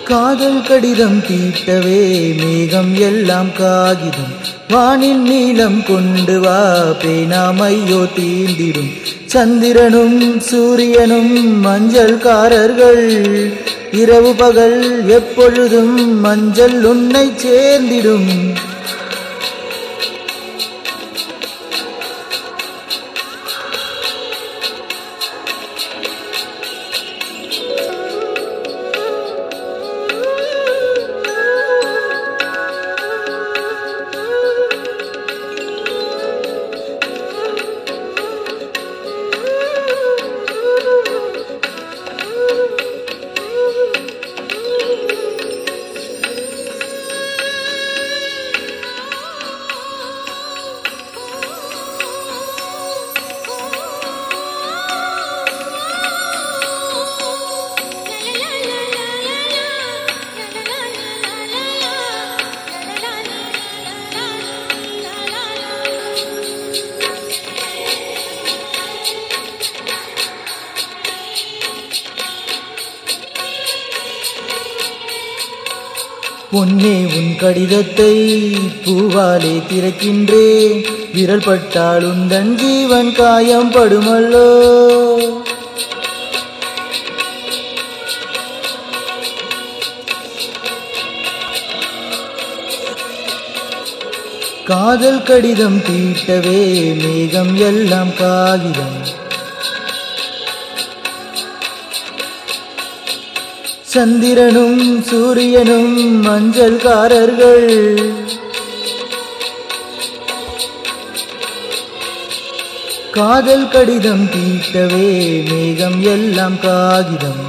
காதல் கடிதம் தீட்டவே மேகம் எல்லாம் காகிதம் வானின் நீளம் கொண்டு வா பேனாமையோ தீந்திடும் சந்திரனும் சூரியனும் மஞ்சள்காரர்கள் இரவு பகல் எப்பொழுதும் மஞ்சள் உன்னை சேர்ந்திடும் பொன்னே உன் கடிதத்தை பூவாலே திறக்கின்றேன் விரல் பட்டால் உந்தன் ஜீவன் காயம் படுமல்லோ காதல் கடிதம் தீட்டவே மேகம் எல்லாம் காகிதம் சந்திரனும் சூரியனும் மஞ்சள்காரர்கள் காதல் கடிதம் தீட்டவே மேகம் எல்லாம் காகிதம்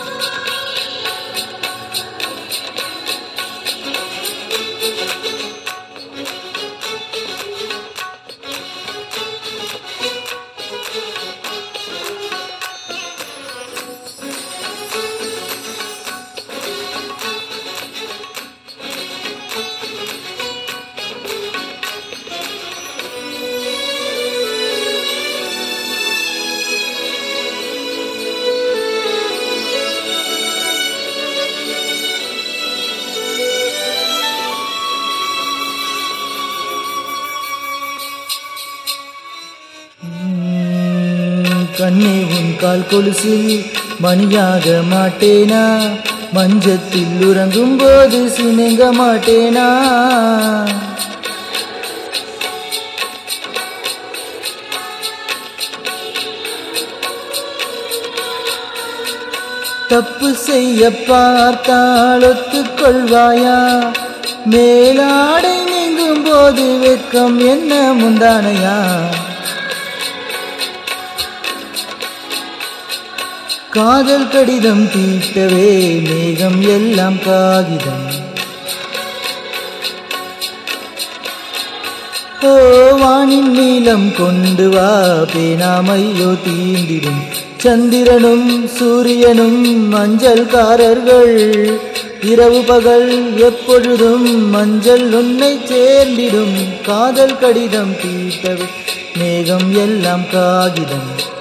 உம், கண்ணே உன் கால் கொலுசில் மணியாக மாட்டேனா மஞ்சத்தில் உறங்கும் போது சினங்க மாட்டேனா தப்பு செய்ய பார்த்தால் ஒத்துக்கொள்வாயா மேலாடை நீங்கும் போது வெட்கம் என்ன முந்தானையா காதல் கடிதம் தீட்டவே மேகம் எல்லாம் காகிதம் ஓ வானின் நீளம் கொண்டு வா பேனாமையோ தீந்திடும் சந்திரனும் சூரியனும் மஞ்சள்காரர்கள் இரவு பகல் எப்பொழுதும் மஞ்சள் உன்னை சேர்ந்திடும் காதல் கடிதம் தீட்டவே மேகம் எல்லாம் காகிதம்